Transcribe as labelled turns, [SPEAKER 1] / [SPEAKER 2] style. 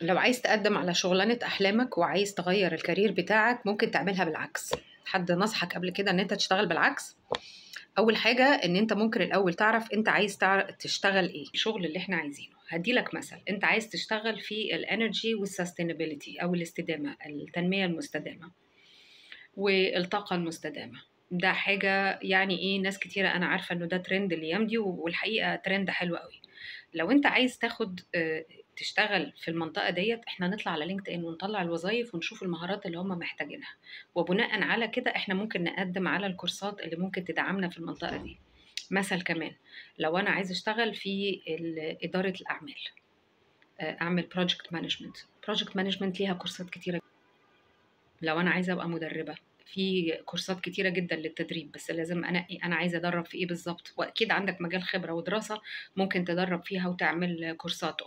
[SPEAKER 1] لو عايز تقدم على شغلانة أحلامك وعايز تغير الكارير بتاعك ممكن تعملها بالعكس حد نصحك قبل كده إن أنت تشتغل بالعكس أول حاجة إن أنت ممكن الأول تعرف أنت عايز تعرف تشتغل إيه الشغل اللي إحنا عايزينه هديلك مثل أنت عايز تشتغل في الانرجي والسستينابيليتي أو الاستدامة التنمية المستدامة والطاقة المستدامة ده حاجة يعني إيه ناس كتيرة أنا عارفة إنه ده ترند الأيام دي والحقيقة ترند حلو قوي لو أنت عايز تاخد آه، تشتغل في المنطقة ديت احنا نطلع على لينكد ان ونطلع الوظائف ونشوف المهارات اللي هم محتاجينها وبناء على كده احنا ممكن نقدم على الكورسات اللي ممكن تدعمنا في المنطقة دي مثل كمان لو انا عايز اشتغل في ال- إدارة الأعمال آه، اعمل بروجكت مانجمنت بروجكت مانجمنت ليها كورسات كتيرة لو انا عايزه ابقى مدربه في كورسات كتيره جدا للتدريب بس لازم انقي انا عايزه ادرب في ايه بالظبط واكيد عندك مجال خبره ودراسه ممكن تدرب فيها وتعمل كورسات